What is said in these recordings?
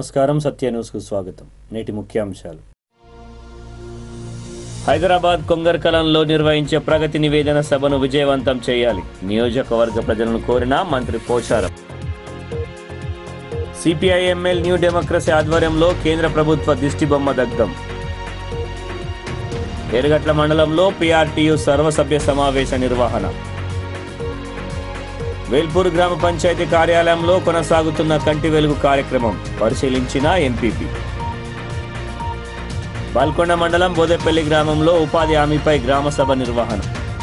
నమస్కారం సత్య న్యూస్కు స్వాగతం నేటి ముఖ్యాంశాలు హైదరాబాద్ కొంగర్కలంలో నిర్వహించే ప్రగతి నివేదన సభను విజయవంతం చేయాలి నియోజకవర్గ ప్రజలను కోరిన మంత్రి పోచారం సిపిఐఎంఎల్ న్యూ డెమోక్రసీ ఆధ్వర్యంలో కేంద్ర ప్రభుత్వ దిష్టిబొమ్మ దగ్ధం ఎరగట్ల మండలంలో పిఆర్టీయు సర్వసభ్య సమావేశ నిర్వహణ వేల్పూర్ గ్రామ పంచాయతీ కార్యాలయంలో కొనసాగుతున్న కంటి వెలుగు కార్యక్రమం పరిశీలించిన ఎంపీపీ బాల్కొండ మండలం బోదెపల్లి గ్రామంలో ఉపాధి హామీపై గ్రామ సభ నిర్వహణ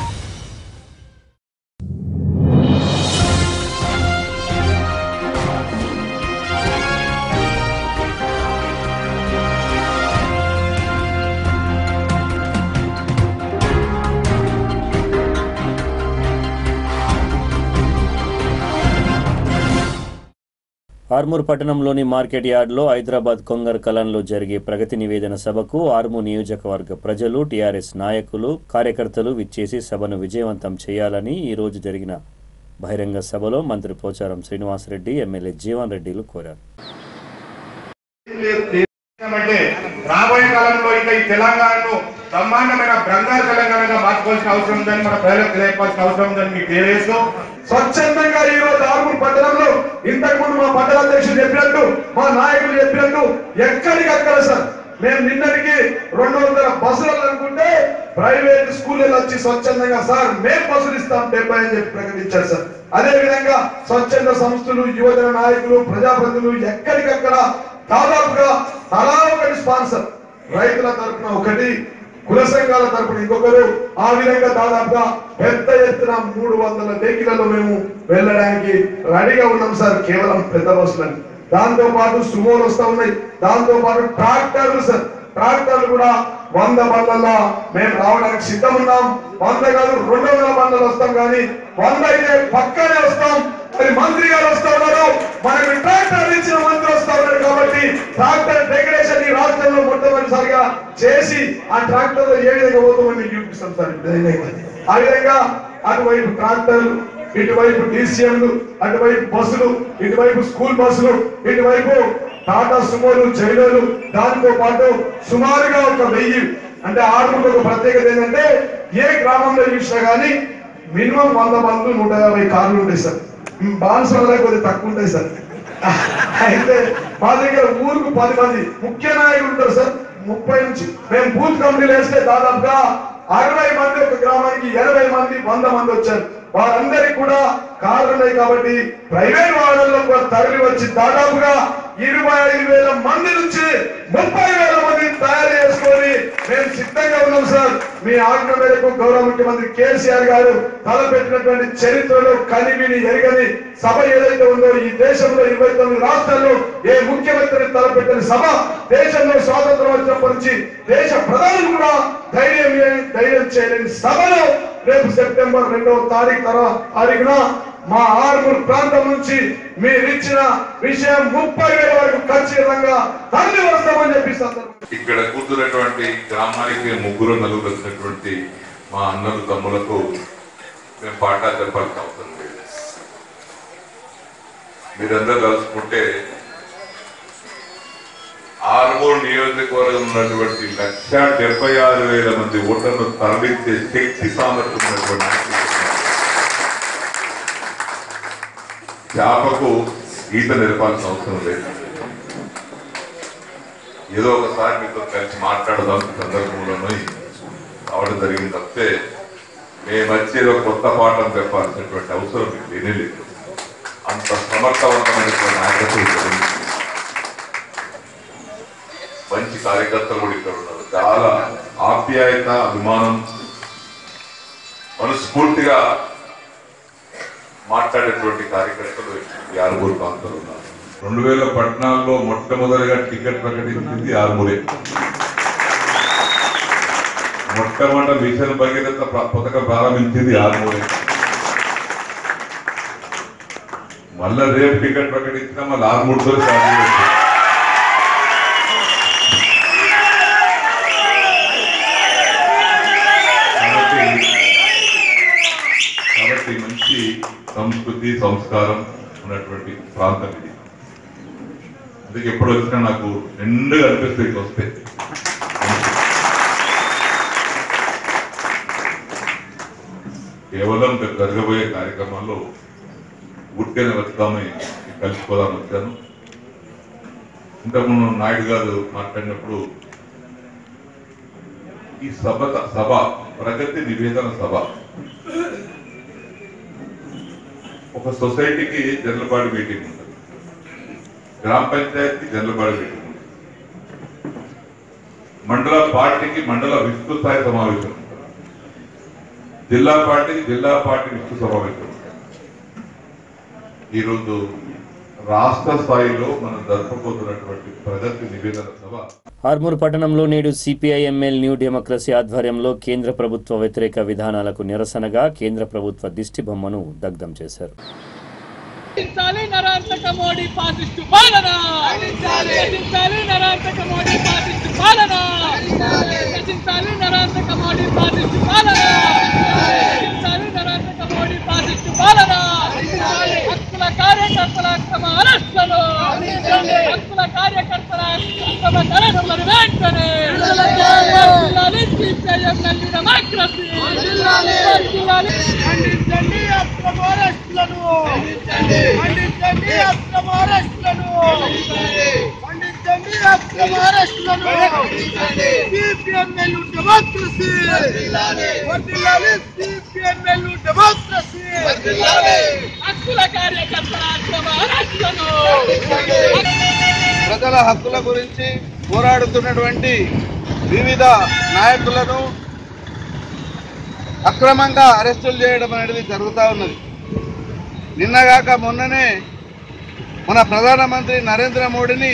ఆర్మూర్ పట్టణంలోని మార్కెట్ యార్డ్లో హైదరాబాద్ కొంగర్ కలంలో జరిగే ప్రగతి నివేదన సభకు ఆర్మూర్ నియోజకవర్గ ప్రజలు టీఆర్ఎస్ నాయకులు కార్యకర్తలు విచ్చేసి సభను విజయవంతం చేయాలని ఈ రోజు జరిగిన బహిరంగ సభలో మంత్రి పోచారం శ్రీనివాసరెడ్డి ఎమ్మెల్యే జీవన్ రెడ్డిలు కోరారు అంటే రాబోయే కాలంలో ఇంకా ఈ తెలంగాణను బ్రహ్మాండమైన బంగారు తెలంగాణగా మార్చుకోవాల్సిన అవసరం ఉందని మన ప్రజలకు తెలియపాల్సిన అవసరం ఉందని మీకు తెలియజేస్తూ స్వచ్ఛందంగా ఈ రోజు ఆర్మూర్ పట్టణంలో ఇంతకు ముందు మా పట్టణ అధ్యక్షుడు చెప్పినట్టు మా నాయకులు చెప్పినట్టు ఎక్కడికక్కడ సార్ మేము నిన్నటికి రెండు వందల బస్సులు అనుకుంటే ప్రైవేట్ స్కూల్లో వచ్చి స్వచ్ఛందంగా సార్ మేము బస్సులు ఇస్తాం డెబ్బై అని చెప్పి ప్రకటించారు సార్ అదే విధంగా స్వచ్ఛంద సంస్థలు యువజన నాయకులు ప్రజాప్రతినిధులు ఎక్కడికక్కడ దాదాపుగా తలా ఒకటి స్పాన్సర్ రైతుల తరపున ఒకటి కుల సంఘాల తరపున ఇంకొకరు ఆ విధంగా దాదాపుగా పెద్ద ఎత్తున మూడు వందల వెహికల్లో మేము వెళ్ళడానికి రెడీగా ఉన్నాం సార్ కేవలం పెద్ద బస్సులని దాంతో పాటు సుమోలు వస్తా ఉన్నాయి దాంతో పాటు ట్రాక్టర్లు సార్ ట్రాక్టర్లు కూడా వంద బండ్లలో మేము రావడానికి సిద్ధం ఉన్నాం వంద కాదు రెండు వందల బండ్లు వస్తాం కానీ వంద అయితే పక్కనే వస్తాం మరి మంత్రి గారు వస్తా ఉన్నారు మనకి ట్రాక్టర్ ఇచ్చిన మంత్రి వస్తా ఉన్నారు కాబట్టి ట్రాక్టర్ డెకరేషన్ ఈ రాష్ట్రంలో మొట్టమొదటిసారిగా చేసి ఆ ట్రాక్టర్ లో ఏ విధంగా పోతామని మీకు చూపిస్తాం సార్ ఇప్పుడు. ఆ విధంగా అటువైపు ట్రాక్టర్లు ఇటువైపు డిసిఎంలు అటువైపు బస్సులు ఇటువైపు స్కూల్ బస్సులు ఇటువైపు టాటా సుమోలు జైలోలు దానితో పాటు సుమారుగా ఒక వెయ్యి అంటే ఆర్మూర్కి ఒక ప్రత్యేకత ఏంటంటే ఏ గ్రామంలో చూసినా కానీ మినిమం వంద మంది నూట యాభై కార్లు ఉంటాయి సార్ బాన్సర్లో కొద్దిగా తక్కువ ఉంటాయి సార్ అయితే మా దగ్గర ఊరుకు పది మంది ముఖ్య నాయకులు ఉంటారు సార్ ముప్పై నుంచి మేము బూత్ కమిటీలు వేస్తే దాదాపుగా అరవై మంది ఒక గ్రామానికి ఎనభై మంది వంద మంది వచ్చారు వారందరికి కూడా కార్లు ఉన్నాయి కాబట్టి ప్రైవేట్ వాహనాల్లో కూడా తరలి వచ్చి దాదాపుగా ఇరవై ఐదు వేల మంది నుంచి ముప్పై వేల మంది తయారు చేసుకొని మేము సిద్ధంగా ఉన్నాం సార్ మీ ఆజ్ఞ మేరకు గౌరవ ముఖ్యమంత్రి కేసీఆర్ గారు తలపెట్టినటువంటి చరిత్రలో కనివిని ఎరగని సభ ఏదైతే ఉందో ఈ దేశంలో ఇరవై తొమ్మిది రాష్ట్రాల్లో ఏ ముఖ్యమంత్రిని తలపెట్టిన సభ దేశంలో స్వాతంత్రం వచ్చినప్పటి నుంచి దేశ ప్రధాని కూడా ధైర్యం ఏ- ధైర్యం చేయలేని సభలో రేపు సెప్టెంబర్ రెండవ తారీఖు తర్వాత తారీఖున మా ఆర్మూర్ ప్రాంతం నుంచి మీరు ఇచ్చిన విషయం ముప్పై వేల వరకు ఖచ్చితంగా తరలి వస్తామని చెప్పి సందర్భంగా ఇక్కడ కూర్చున్నటువంటి గ్రామానికి ముగ్గురు నలుగురు వచ్చినటువంటి మా అన్నలు తమ్ములకు మేము పాఠాలు చెప్పాల్సిన అవసరం లేదు మీరందరూ కలుసుకుంటే ఆర్మూర్ నియోజకవర్గం ఉన్నటువంటి లక్ష డెబ్బై ఆరు వేల మంది ఓటర్లు తరలించే శక్తి సామర్థ్యం ఉన్నటువంటి నాయకులు ఉన్నారు. చేపకు ఈత నేర్పాల్సిన అవసరం లేదు ఏదో ఒకసారి మీతో కలిసి మాట్లాడదాం ఈ సందర్భంలోనే రావడం జరిగింది తప్పితే మేము వచ్చి ఏదో కొత్త పాఠం చెప్పాల్సినటువంటి అవసరం మీకు లేనే లేదు అంత సమర్థవంతమైనటువంటి నాయకత్వం ఇక్కడ ఉంది. మంచి కార్యకర్తలు కూడా ఇక్కడ ఉన్నారు చాలా ఆప్యాయత అభిమానం మనస్ఫూర్తిగా మాట్లాడేటువంటి కార్యకర్తలు ఈ ఆరుగురు ప్రాంతాలు ఉన్నారు రెండు వేల పద్నాలుగులో మొట్టమొదటిగా టికెట్ ప్రకటించింది ఆర్మూరే మొట్టమొదటి మిషన్ భగీరథ ప్ర- పథకం ప్రారంభించింది ఆర్మూరే మళ్ళా రేపు టికెట్ ప్రకటించినా మళ్ళీ ఆర్మూర్తో స్టార్ట్ చేయొచ్చు కాబట్టి కాబట్టి మంచి సంస్కృతి సంస్కారం ఉన్నటువంటి ప్రాంతం ఇది అందుకే ఎప్పుడు వచ్చినా నాకు నిండుగా అనిపిస్తుంది ఇట్లా వస్తే కేవలం రేపు జరగబోయే కార్యక్రమాల్లో ఉట్టిన వచ్చామని కలిసిపోదాం వచ్చాను ఇంతకుముందు నాయుడు గారు మాట్లాడినప్పుడు ఈ సభ సభ ప్రగతి నివేదన సభ ఒక సొసైటీకి జనరల్ మీటింగ్ ఉంటుంది గ్రామ పంచాయతీ జనరల్ మీటింగ్ ఉంటుంది మండల పార్టీకి మండల విస్తృత స్థాయి సమావేశం ఉంటుంది జిల్లా పార్టీకి జిల్లా పార్టీ విస్తృత సమావేశం ఉంటుంది ఈరోజు రాష్ట్ర స్థాయిలో మనం జరుపుకోతున్నటువంటి ప్రగతి నివేదన సభ ఆర్మూర్ పట్టణంలో నేడు సిపిఐఎంఎల్ న్యూ డెమోక్రసీ ఆధ్వర్యంలో కేంద్ర ప్రభుత్వ వ్యతిరేక విధానాలకు నిరసనగా కేంద్ర ప్రభుత్వ దిష్టి బొమ్మను దగ్ధం చేశారు నశించాలి నరాంతక మోడీ పాటిస్తూ పాలన నశించాలి నరాంతక మోడీ పాటిస్తూ పాలన నశించాలి నరాంతక మోడీ పాటిస్తూ పాలన నశించాలి నరాంతక మోడీ పాటిస్తూ పాలన హక్కుల కార్యకర్తల అక్రమ అరెస్టులను హక్కుల కార్యకర్తల అక్రమ అరెస్టులను వెంటనే వర్ధిల్లాలి సిపిఐఎంఎల్ డెమోక్రసీ వర్ధిల్లాలి ఖండించండి అక్రమ అరెస్టులను ఖండించండి అక్రమ అరెస్టులను ఖండించండి అక్రమ అరెస్టులను సిపిఎంఎల్ డెమోక్రసీ వర్ధిల్లాలి సిపిఎంఎల్ డెమోక్రసీ హక్కుల కార్యకర్తల అక్రమ అరెస్టులను ప్రజల హక్కుల గురించి పోరాడుతున్నటువంటి వివిధ నాయకులను అక్రమంగా అరెస్టులు చేయడం అనేది జరుగుతూ ఉన్నది నిన్నగాక మొన్ననే మన ప్రధానమంత్రి నరేంద్ర మోడీని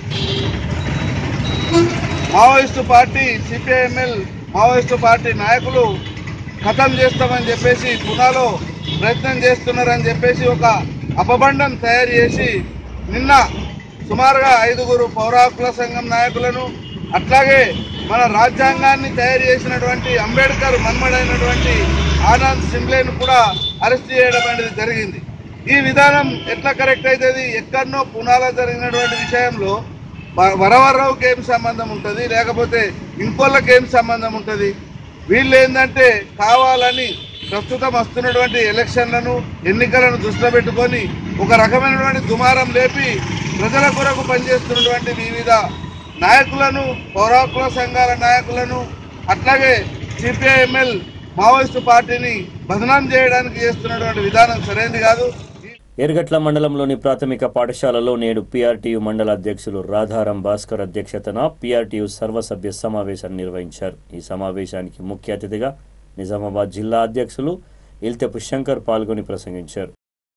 Maoist party CPIML Maoist party నాయకులు ఖతం చేస్తామని చెప్పేసి పునాలో ప్రయత్నం చేస్తున్నారని చెప్పేసి ఒక అపబండం తయారు చేసి నిన్న సుమారుగా ఐదుగురు పౌర హక్కుల సంఘం నాయకులను అట్లాగే మన రాజ్యాంగాన్ని తయారు చేసినటువంటి అంబేద్కర్ మన్మడైనటువంటి ఆనంద్ సింబ్లేను కూడా అరెస్ట్ చేయడం అనేది జరిగింది ఈ విధానం ఎట్లా కరెక్ట్ అవుతుంది ఎక్కడనో పునాలో జరిగినటువంటి విషయంలో వ- వరవరరావుకి ఏం సంబంధం ఉంటుంది లేకపోతే ఇంకోళ్ళకి ఏం సంబంధం ఉంటుంది వీళ్ళు ఏంటంటే కావాలని ప్రస్తుతం వస్తున్నటువంటి ఎలక్షన్లను ఎన్నికలను దృష్టిలో పెట్టుకొని ఒక రకమైనటువంటి దుమారం లేపి ప్రజల కొరకు పనిచేస్తున్నటువంటి వివిధ నాయకులను పౌరాకుల సంఘాల నాయకులను అట్లాగే సిపిఐఎంఎల్ మావోయిస్టు పార్టీని బదనాం చేయడానికి చేస్తున్నటువంటి విధానం సరైనది కాదు ఎర్గట్ల మండలంలోని ప్రాథమిక పాఠశాలలో నేడు పిఆర్టీయు మండల అధ్యక్షులు రాధారాం భాస్కర్ అధ్యక్షతన పిఆర్టీయు సర్వసభ్య సమావేశాన్ని నిర్వహించారు ఈ సమావేశానికి ముఖ్య అతిథిగా నిజామాబాద్ జిల్లా అధ్యక్షులు ఇల్తెపు శంకర్ పాల్గొని ప్రసంగించారు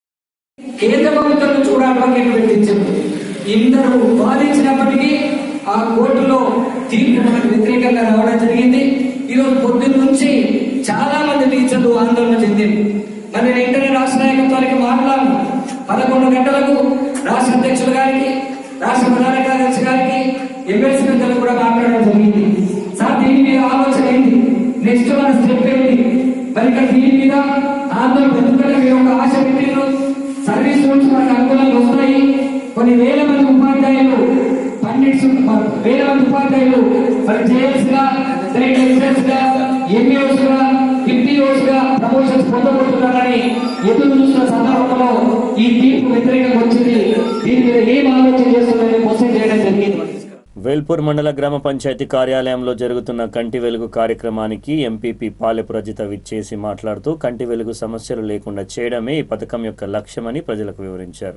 కేంద్ర ప్రభుత్వం నుంచి కూడా అడ్వకేట్ పెట్టించారు ఇందరూ వాదించినప్పటికీ ఆ కోర్టులో తీర్పు మనకు వ్యతిరేకంగా రావడం జరిగింది ఈరోజు పొద్దున్న నుంచి చాలా మంది టీచర్లు ఆందోళన చెందింది మరి నేను వెంటనే రాష్ట్ర నాయకత్వానికి మాట్లాడాను పదకొండు గంటలకు రాష్ట్ర అధ్యక్షులు గారికి రాష్ట్ర ప్రధాన కార్యదర్శి గారికి ఎమ్మెల్సీ పెద్దలు కూడా మాట్లాడడం జరిగింది సార్ దీని మీద ఆలోచన ఏంటి నెక్స్ట్ మన స్టెప్ ఏంటి మరి ఇక్కడ దీని మీద ఆందోళన ఎందుకంటే మీరు ఒక ఆశ పెట్టిన సర్వీస్ రూల్స్ మనకు అనుకూలంగా వస్తాయి కొన్ని వేల మంది ఉపాధ్యాయులు పండిట్స్ వేల మంది ఉపాధ్యాయులు మరి జేఎస్ గా సెక్రటరీస్ గా ఎంఏఓస్ గా ఫిఫ్టీఓస్ గా ప్రమోషన్స్ పొందబోతున్నారని ఎదురు చూస్తున్న సందర్భంలో ఈ తీర్పు వ్యతిరేకంగా వచ్చింది దీని మీద ఏం ఆలోచన చేస్తున్నారని క్వశ్చన్ చేయడం జరిగింది వేల్పూర్ మండల గ్రామ పంచాయతీ కార్యాలయంలో జరుగుతున్న కంటి వెలుగు కార్యక్రమానికి ఎంపీపీ పాలెపు రజిత విచ్చేసి మాట్లాడుతూ కంటి వెలుగు సమస్యలు లేకుండా చేయడమే ఈ పథకం యొక్క లక్ష్యమని ప్రజలకు వివరించారు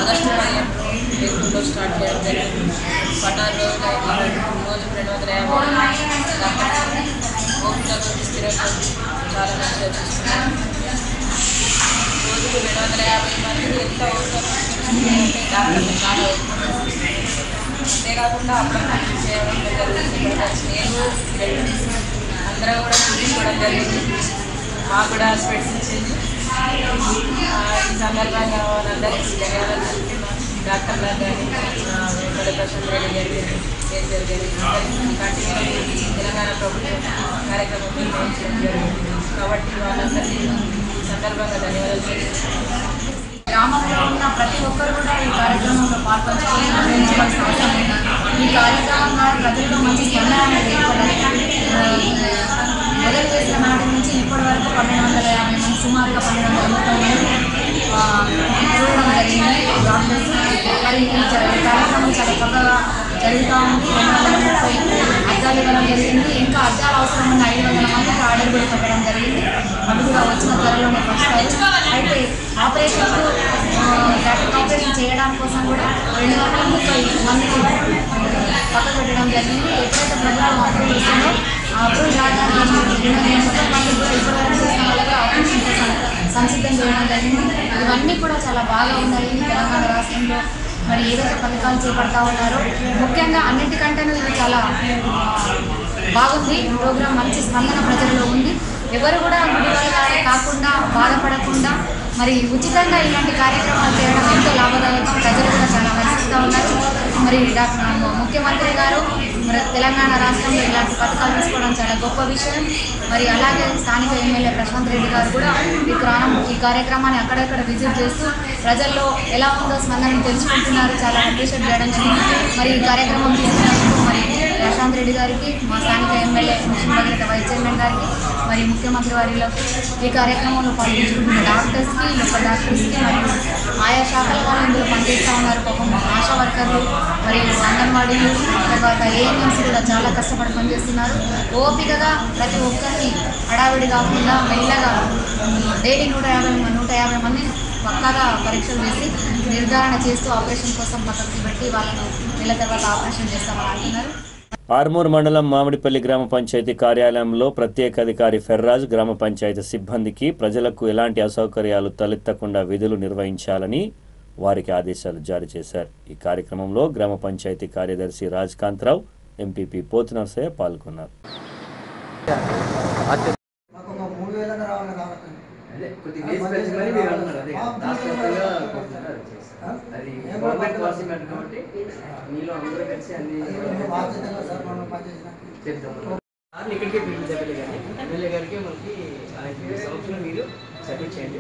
ఆగస్టు పదిహేను బెంగళూరులో స్టార్ట్ చేయడం జరిగింది పదహారు రోజులు అయితే రోజుకు రెండు వందల యాభై ఓపికతో స్థిరతో చాలా మంచిగా చూసుకున్నాం రోజుకు రెండు వందల యాభై మంది ఎంత అవసరం చూసుకుంటే డాక్టర్లు చాలా ఎక్కువ అంతేకాకుండా అప్పుడు చేయడం జరిగింది నేను అందరూ కూడా చూపించుకోవడం జరిగింది మాకు కూడా స్పెట్స్ ఇచ్చింది ఆ, ఈ సందర్భంగా వాళ్ళందరికీ ధన్యవాదాలు చెప్తున్నాను డాక్టర్ల కానీ వెంకట ప్రశాంత్ రెడ్డి గారి కేసీఆర్ గారి అందరికీ కంటిన్యూ తెలంగాణ ప్రభుత్వం కార్యక్రమం నిర్వహించడం జరిగింది కాబట్టి వాళ్ళందరికీ ఈ సందర్భంగా ధన్యవాదాలు చెప్తున్నాను గ్రామంలో ఉన్న ప్రతి ఒక్కరు కూడా ఈ కార్యక్రమంలో పాల్పంచుకొని నిర్వహించవలసిన అవసరం ఉంది ఈ కార్యక్రమం ద్వారా ప్రజల్లో మంచి స్పందన అనేది ఏర్పడింది ఆ, మొదలు చేసిన నాటి నుంచి ఇప్పటి వరకు పన్నెండు వందల యాభై మంది సుమారుగా పన్నెండు వందల ముప్పై మంది ఆ, చూడడం జరిగింది డాక్టర్స్ మరి ఈ చ- ఈ కార్యక్రమం చాలా చక్కగా జరుగుతూ ఉంది రెండు వందల ముప్పై అద్దాలు ఇవ్వడం జరిగింది ఇంకా అద్దాలు అవసరం ఉన్న ఐదు వందల మందికి ఆర్డర్ కూడా పెట్టడం జరిగింది అవి కూడా వచ్చిన త్వరలోనే వస్తాయి అయితే ఆపరేషన్ ల్యాప్టాప్ ఆపరేషన్ చేయడానికి కోసం కూడా రెండు వందల ముప్పై మందికి పక్క పెట్టడం జరిగింది ఎప్పుడైతే ప్రభుత్వం అప్రూవ్ ఇస్తుందో ఆ అప్రూవ్ రాగానే రెండు వందల ముప్పై మంది కూడా ఇప్పటివరకు చేసిన వాళ్ళగా ఆపరేషన్ కోసం సంసిద్ధం చేయడం జరిగింది ఇవన్నీ కూడా చాలా బాగా ఉన్నాయి తెలంగాణ రాష్ట్రంలో మరి ఏదైతే పథకాలు చేపడతా ఉన్నారో ముఖ్యంగా అన్నిటికంటేనూ ఇది చాలా ఆ, బాగుంది ప్రోగ్రాం మంచి స్పందన ప్రజల్లో ఉంది ఎవరు కూడా గుడివాళ్ళ కాకుండా బాధపడకుండా మరి ఉచితంగా ఇలాంటి కార్యక్రమాలు చేయడం ఎంతో లాభదాయకం ప్రజలు కూడా చాలా హర్షిస్తూ ఉన్నారు మరి డాక్టర్ ముఖ్యమంత్రి గారు మరి తెలంగాణ రాష్ట్రంలో ఇలాంటి పథకాలు తీసుకోవడం చాలా గొప్ప విషయం మరి అలాగే స్థానిక ఎమ్మెల్యే ప్రశాంత్ రెడ్డి గారు కూడా ఈ గ్రామం ఈ కార్యక్రమాన్ని అక్కడక్కడ విజిట్ చేస్తూ ప్రజల్లో ఎలా ఉందో స్పందన తెలుసుకుంటున్నారు చాలా అప్రిషియేట్ చేయడం జరిగింది మరి ఈ కార్యక్రమం తీసుకున్నందుకు మరి ప్రశాంత్ రెడ్డి గారికి మా స్థానిక ఎమ్మెల్యే ముస్లిం భద్రత వైస్ చైర్మన్ గారికి మరి ముఖ్యమంత్రి వారిలో ఈ కార్యక్రమంలో పాల్గొంటున్న డాక్టర్స్కి లోకల్ డాక్టర్స్కి మరియు ఆయా శాఖల వాళ్ళు ఇందులో పనిచేస్తూ ఉన్నారు పాపం ఆశా వర్కర్లు మరియు అంగన్వాడీలు తర్వాత ఏఎన్ఎంస్ కూడా చాలా కష్టపడి పనిచేస్తున్నారు ఓపికగా ప్రతి ఒక్కరిని హడావిడి కాకుండా మెల్లగా డైలీ నూట యాభై నూట యాభై మంది పక్కాగా పరీక్షలు చేసి నిర్ధారణ చేస్తూ ఆపరేషన్ కోసం పక్కకి పెట్టి వాళ్ళను నెల తర్వాత ఆపరేషన్ చేస్తామని అంటున్నారు ఆర్మూర్ మండలం మామిడిపల్లి గ్రామ పంచాయతీ కార్యాలయంలో ప్రత్యేక అధికారి ఫెర్రాజ్ గ్రామ పంచాయతీ సిబ్బందికి ప్రజలకు ఎలాంటి అసౌకర్యాలు తలెత్తకుండా విధులు నిర్వహించాలని వారికి ఆదేశాలు జారీ చేశారు ఈ కార్యక్రమంలో గ్రామ పంచాయతీ కార్యదర్శి రాజ్ కాంతరావు ఎంపీపీ పోతు నర్సయ్య పాల్గొన్నారు మాకు ఒక మూడు వేలన్నా రావాలి కాబట్టి అదే కొద్దిగా వేసి పెంచమని మీరు అంటున్నారు అదే రాష్ట్రవ్యాప్తంగా కోరుతున్నారు అది చేస్తారు. అది గవర్నమెంట్ పార్లమెంట్ కాబట్టి మీలో అందరూ కలిసి అన్ని మేము బాధ్యతగా సార్ మనం పనిచేసినాక చెప్తాం సార్ని ఇక్కడికే పిలిపించి ఎమ్మెల్యే గారిని ఎమ్మెల్యే గారికి మనకి ఆయనకి సంవత్సరం మీరు సబ్మిట్ చేయండి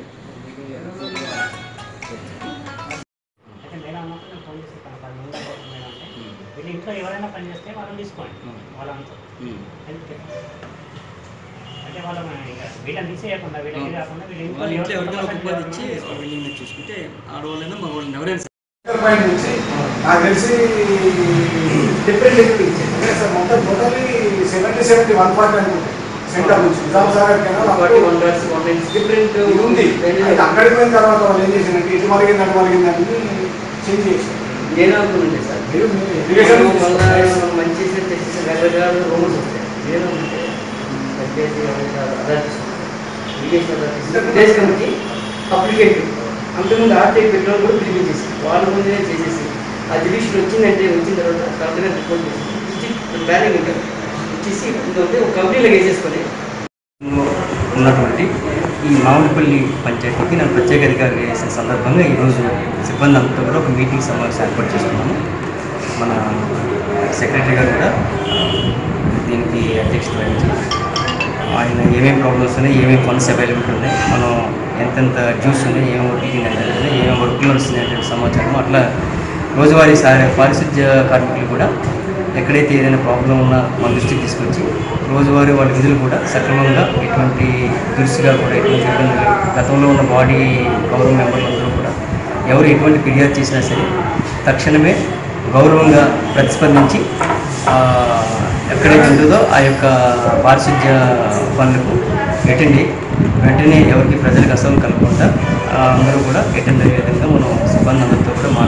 అయితే మేడం అన్నప్పుడు నేను ఫోన్ చేసి చెప్పాను పది మంది అయిపోతుంది మేడం అంటే వీళ్ళ ఇంట్లో ఎవరైనా పని చేస్తే వాళ్ళని తీసుకోండి వాళ్ళంతా ఎందుకు అంటే వాళ్ళని ఇంకా వీళ్ళని తీసేయకుండా వీళ్ళకి కాకుండా వీళ్ళ ఇంట్లో వాళ్ళ ఇంట్లో ఎవరికైనా ఎవరికైనా ఒక పని ఉపాధి ఇచ్చి చేయాలి. వీళ్ళని చూసుకుంటే ఆడవాళ్ళైనా మగవాళ్ళని ఎవరైనా పైన నుంచి నాకు తెలిసి డిఫరెంట్ డిఫరెంట్ ఇచ్చింది సార్ మొత్తం totally seventy seventy one forty అనుకుంటే సెంటర్ నుంచి Nizam Sagar forty one dots one lines different ఇది ఉంది అయితే అక్కడికి పోయిన తర్వాత వాళ్ళు ఏం చేసిందంటే ఇటు మలిగింది అటు మలిగింది అని చేంజ్ చేశారు నేను అనుకున్నాను సార్ మీరు ఇరిగేషన్ మళ్ళీ మనం మంచి చేసి తెచ్చేసి రకరకాల రూమర్స్ వస్తాయి నేను అంటే కట్టేసి అదర్ ఇరిగేషన్ అదర్ విదేశ్ కమిటీ అప్లికెంట్ అంతకుముందు ఆర్టీఐ పెట్రోల్ కూడా పిలిపించేసి వాళ్ళ ముందే చేసేసి ఆ డివిషన్ వచ్చిందంటే వచ్చిన తర్వాత కరెక్ట్గా రిపోర్ట్ చేసి ఇచ్చి బ్యాలింగ్ ఇంకా ఇచ్చేసి ఇంకొకటి ఒక కంపెనీలో వేసేసుకొని ఉన్నటువంటి ఈ మామిడిపల్లి పంచాయతీకి నేను ప్రత్యేక అధికారి వేసిన సందర్భంగా ఈరోజు సిబ్బంది అంతా కూడా ఒక మీటింగ్ సమావేశం ఏర్పాటు చేసుకున్నాము మన సెక్రటరీ గారు కూడా దీనికి అధ్యక్షత వహించి ఆయన ఏమేమి ప్రాబ్లమ్స్ ఉన్నాయి ఏమేమి ఫండ్స్ అవైలబిలిటీ ఉన్నాయి మనం ఎంతెంత డ్యూస్ ఉన్నాయి ఏమేమి వర్కింగ్ అనేది ఏమేమి వర్క్లు వస్తున్నాయి అనే సమాచారం అట్లా రోజువారీ సా పారిశుద్ధ్య కార్మికులు కూడా ఎక్కడైతే ఏదైనా ప్రాబ్లం ఉన్నా మన దృష్టికి తీసుకొచ్చి రోజువారీ వాళ్ళ విధులు కూడా సక్రమంగా ఎటువంటి దురుసుగా కూడా ఎటువంటి ఇబ్బంది లేదు. గతంలో ఉన్న బాడీ గౌరవ మెంబర్లందరూ కూడా ఎవరు ఎటువంటి ఫిర్యాదు చేసినా సరే తక్షణమే గౌరవంగా ప్రతిస్పందించి ఆ, ఎక్కడైతే ఉంటుందో ఆ యొక్క పారిశుద్ధ్య పనులకు అటెండ్ అయ్యి వెంటనే ఎవరికి ప్రజలకు అసలు కలగకుండా ఆ, అందరూ కూడా అటెండ్ అయ్యే విధంగా మనం సిబ్బంది అందరితో కూడా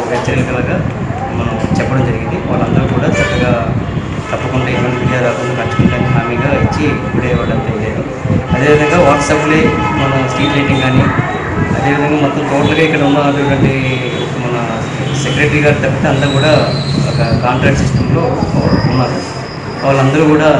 హెచ్చరికలుగా మనం చెప్పడం జరిగింది వాళ్ళందరూ కూడా చక్కగా తప్పకుండా ఎటువంటి ఫిర్యాదు రాకుండా నడుచుకుంటానికి హామీగా ఇచ్చి ఇప్పుడే వాళ్ళంతా వెళ్ళారు అదేవిధంగా వాట్సాప్లే మన స్ట్రీట్ లైటింగ్ కానీ అదేవిధంగా మొత్తం టోటల్గా ఇక్కడ ఉన్నటువంటి మన సెక్రటరీ గారు తప్పితే అందరూ కూడా ఒక కాంట్రాక్ట్ సిస్టంలో ఉన్నారు వాళ్ళందరూ కూడా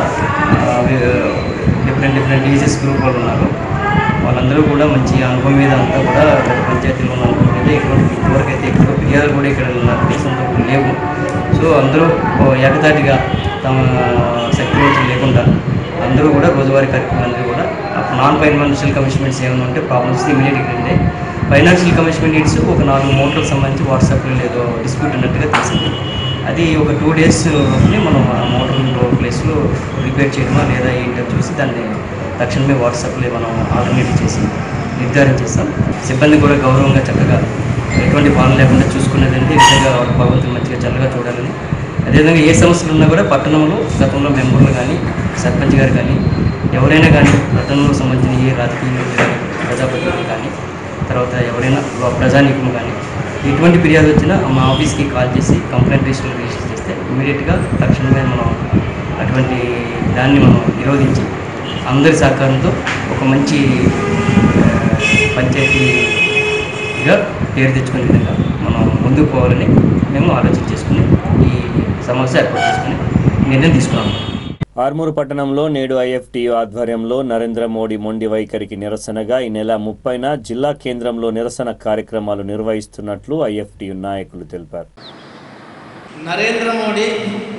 డిఫరెంట్ డిఫరెంట్ డిజీస్ గ్రూప్ వాళ్ళు ఉన్నారు వాళ్ళందరూ కూడా మంచి అనుభవం మీద అంతా కూడా గత పంచాయతీలో ఉన్న అనుభవం మీద ఎటువంటి ఇంతవరకు అయితే ఎక్కువ ఫిర్యాదులు కూడా ఇక్కడ నాకు తెలిసినంత వరకు లేవు సో అందరూ ఓ ఏకతాటిగా తమ శక్తి వంచన లేకుండా అందరూ కూడా రోజువారీ కార్యక్రమాలు కూడా నాన్ ఫైనాన్షియల్ కమిట్మెంట్స్ ఏమైనా ఉంటే ప్రాబ్లమ్స్ ఇమీడియట్గా ఉండే ఫైనాన్షియల్ కమిట్మెంట్ నీడ్స్ ఒక నాలుగు మోటార్లకు సంబంధించి వాట్సాప్లో లేదో డిస్ప్యూట్ ఉన్నట్టుగా తెలిసింది అది ఒక టూ డేస్ లోపలే మనం ఆ మోటార్ ప్లేస్లో రిపేర్ చేయడమా లేదా ఏంటో చూసి దాన్ని తక్షణమే వాట్సాప్లో మనం ఆల్టర్నేటివ్ చేసి నిర్ధారణ చేస్తాం సిబ్బంది కూడా గౌరవంగా చక్కగా ఎటువంటి బాధ లేకుండా చూసుకునేది అనేది ఈ విధంగా వాళ్ళ భగవంతుని మంచిగా చల్లగా చూడాలని అదేవిధంగా ఏ సమస్యలు ఉన్నా కూడా పట్టణంలో గతంలో మెంబర్లు కానీ సర్పంచ్ గారు కానీ ఎవరైనా కానీ పట్టణంలో సంబంధించిన ఏ రాజకీయ ప్రజాప్రతినిధులు కానీ తర్వాత ఎవరైనా ప్రజానీకులు కానీ ఎటువంటి ఫిర్యాదు వచ్చినా మా ఆఫీస్కి కాల్ చేసి కంప్లైంట్ రిజిస్టర్ రిజిస్టర్ చేస్తే ఇమీడియట్గా తక్షణమే మనం అటువంటి దాన్ని మనం నిరోధించి అందరి సహకారంతో ఒక మంచి ఆ, పంచాయతీగా పేరు తెచ్చుకునే విధంగా మనం ముందుకు పోవాలని మేము ఆలోచన చేసుకుని ఈ సమస్య ఏర్పాటు చేసుకుని నిర్ణయం తీసుకున్నాము ఆర్మూరు పట్టణంలో నేడు ఐఎఫ్టీయు ఆధ్వర్యంలో నరేంద్ర మోడీ మొండి వైఖరికి నిరసనగా ఈ నెల ముప్పైన జిల్లా కేంద్రంలో నిరసన కార్యక్రమాలు నిర్వహిస్తున్నట్లు ఐఎఫ్టీయు నాయకులు తెలిపారు నరేంద్ర మోడీ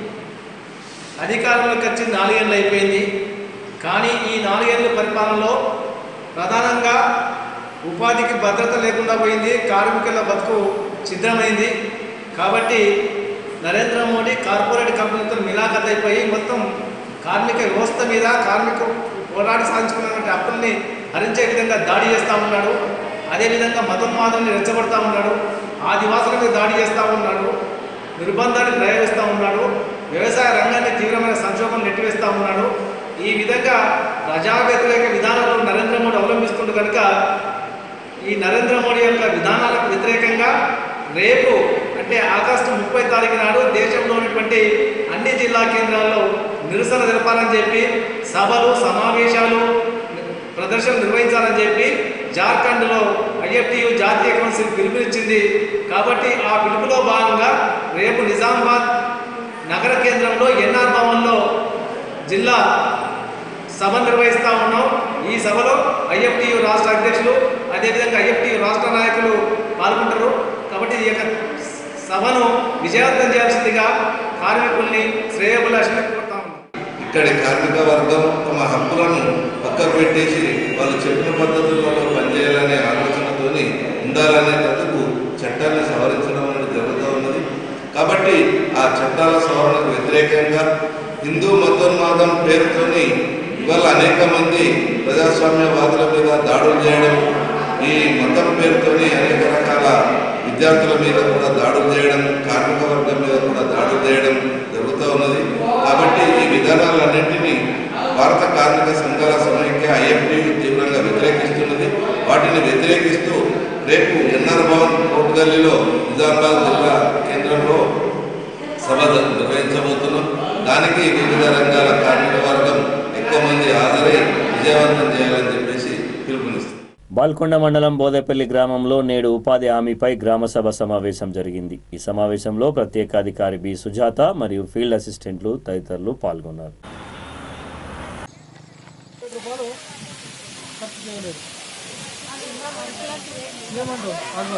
అధికారంలోకి వచ్చి నాలుగేళ్ళు అయిపోయింది కానీ ఈ నాలుగేళ్ల పరిపాలనలో ప్రధానంగా ఉపాధికి భద్రత లేకుండా పోయింది కార్మికుల బతుకు ఛిద్రమైంది కాబట్టి నరేంద్ర మోడీ కార్పొరేట్ కంపెనీలతో మిలాఖత్ అయిపోయి మొత్తం కార్మిక వ్యవస్థ మీద కార్మిక పోరాడి సాధించుకున్నటువంటి హక్కుల్ని హరించే విధంగా దాడి చేస్తూ ఉన్నాడు అదేవిధంగా మతోన్మాదాన్ని రెచ్చగొడతా ఉన్నాడు ఆదివాసుల మీద దాడి చేస్తూ ఉన్నాడు నిర్బంధాన్ని ప్రయోగిస్తూ ఉన్నాడు వ్యవసాయ రంగాన్ని తీవ్రమైన సంక్షోభం నెట్టివేస్తూ ఉన్నాడు ఈ విధంగా ప్రజా వ్యతిరేక విధానాలను నరేంద్ర మోడీ అవలంబిస్తుండు కనుక ఈ నరేంద్ర మోడీ యొక్క విధానాలకు వ్యతిరేకంగా రేపు అంటే ఆగస్టు ముప్పై తారీఖు నాడు దేశంలో ఉన్నటువంటి అన్ని జిల్లా కేంద్రాల్లో నిరసన జరపాలని చెప్పి సభలు సమావేశాలు ప్రదర్శనలు నిర్వహించాలని చెప్పి జార్ఖండ్లో ఐఎఫ్టియు జాతీయ కౌన్సిల్ పిలుపునిచ్చింది కాబట్టి ఆ పిలుపులో భాగంగా రేపు నిజామాబాద్ నగర కేంద్రంలో ఎన్ఆర్ భవన్లో జిల్లా సభ నిర్వహిస్తూ ఉన్నాం ఈ సభలో ఐఎఫ్టియు రాష్ట్ర అధ్యక్షులు అదేవిధంగా ఐఎఫ్టియు రాష్ట్ర నాయకులు పాల్గొంటారు కాబట్టి ఈ యొక్క సభను విజయవంతం చేయాల్సిందిగా కార్మికుల్ని శ్రేయభిలాషిని కోరుతా ఉన్నాం ఇక్కడి కార్మిక వర్గం తమ హక్కులను పక్కకు పెట్టేసి వాళ్ళు చెప్పిన పద్ధతులలో పనిచేయాలనే ఆలోచనతోని ఉండాలనేటందుకు చట్టాన్ని సవరించడం అనేది జరుగుతూ ఉన్నది కాబట్టి ఆ చట్టాల సవరణకు వ్యతిరేకంగా హిందూ మతోన్మాదం పేరుతోని ఇవాళ అనేక మంది ప్రజాస్వామ్యవాదుల మీద దాడులు చేయడం ఈ మతం పేరుతోని అనేక రకాల విద్యార్థుల మీద కూడా దాడులు చేయడం కార్మిక వర్గం మీద కూడా దాడులు చేయడం జరుగుతూ ఉన్నది కాబట్టి ఈ విధానాలన్నింటినీ భారత కార్మిక సంఘాల సమైక్య ఐఎఫ్టీ తీవ్రంగా వ్యతిరేకిస్తున్నది వాటిని వ్యతిరేకిస్తూ రేపు ఎన్ఆర్ భవన్ కోర్టు గల్లీలో నిజామాబాద్ జిల్లా కేంద్రంలో సభ నిర్వహించబోతున్నాం దానికి వివిధ రంగాల కార్మిక వర్గం ఎక్కువ మంది హాజరై విజయవంతం చేయాలని చెప్పేసి పిలుపునిస్తుంది బాల్కొండ మండలం బోదేపల్లి గ్రామంలో నేడు ఉపాధి హామీపై గ్రామ సభ సమావేశం జరిగింది ఈ సమావేశంలో ప్రత్యేక అధికారి బి సుజాత మరియు ఫీల్డ్ అసిస్టెంట్లు తదితరులు పాల్గొన్నారు రూపాయలు ఖర్చు చేయలేదు ఏమంటావు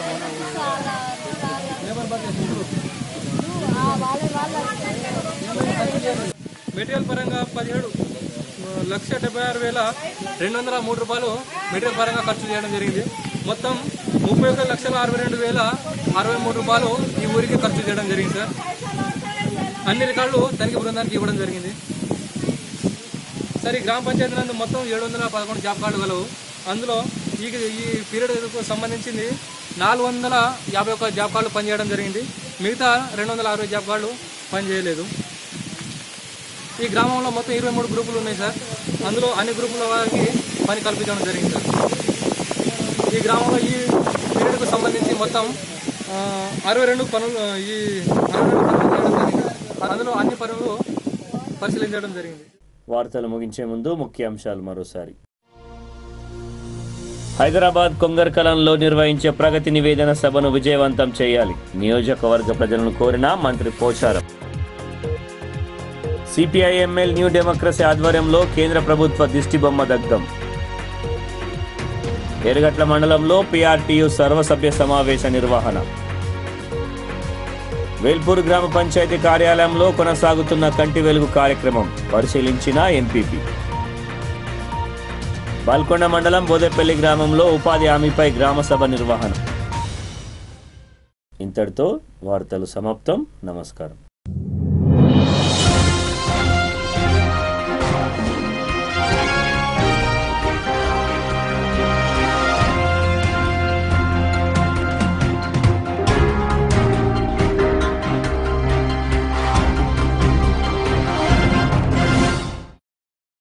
లేబర్ బడ్జెట్ ఇప్పుడు మెటీరియల్ పరంగా పదిహేడు ఆ, లక్ష డెబ్బై ఆరు వేల రెండు వందల మూడు రూపాయలు మెటీరియల్ పరంగా ఖర్చు చేయడం జరిగింది మొత్తం ముప్పై ఒక లక్షల అరవై రెండు వేల అరవై మూడు రూపాయలు ఈ ఊరికి ఖర్చు చేయడం జరిగింది సార్ అన్ని రికార్డులు తనిఖీ బృందానికి ఇవ్వడం జరిగింది సార్ ఈ గ్రామ పంచాయతీ నందు మొత్తం ఏడు వందల పదకొండు జాబ్ కార్డు గలవు అందులో ఈ ఈ పీరియడ్కు సంబంధించింది నాలుగు వందల యాభై ఒక్క జాబ్ కార్డులు పనిచేయడం జరిగింది మిగతా రెండు వందల అరవై జాబ్ కార్డులు పనిచేయలేదు ఈ గ్రామంలో మొత్తం ఇరవై మూడు గ్రూపులు ఉన్నాయి సార్ అందులో అన్ని గ్రూపుల వారికి పని కల్పించడం జరిగింది సార్ ఈ గ్రామంలో ఈ పీరియడ్కు సంబంధించి మొత్తం ఆ, అరవై రెండు పనులు ఆ, ఈ అరవై రెండు పనులు చేయడం జరిగింది అందులో అన్ని పనులు పరిశీలించడం జరిగింది వార్తలు ముగించే ముందు ముఖ్య అంశాలు మరోసారి హైదరాబాద్ కొంగర్కలంలో నిర్వహించే ప్రగతి నివేదన సభను విజయవంతం చేయాలి నియోజకవర్గ ప్రజలను కోరిన మంత్రి పోచారం సిపిఐఎంఎల్ న్యూ డెమోక్రసీ ఆధ్వర్యంలో కేంద్ర ప్రభుత్వ దిష్టిబొమ్మ దగ్ధం ఎరగట్ల మండలంలో పిఆర్టీయు సర్వసభ్య సమావేశ నిర్వహణ వేల్పూర్ గ్రామ పంచాయతీ కార్యాలయంలో కొనసాగుతున్న కంటి వెలుగు కార్యక్రమం పరిశీలించిన ఎంపీపీ బాల్కొండ మండలం బోదెపల్లి గ్రామంలో ఉపాధి హామీపై గ్రామ సభ నిర్వహణ ఇంతటితో వార్తలు సమాప్తం నమస్కారం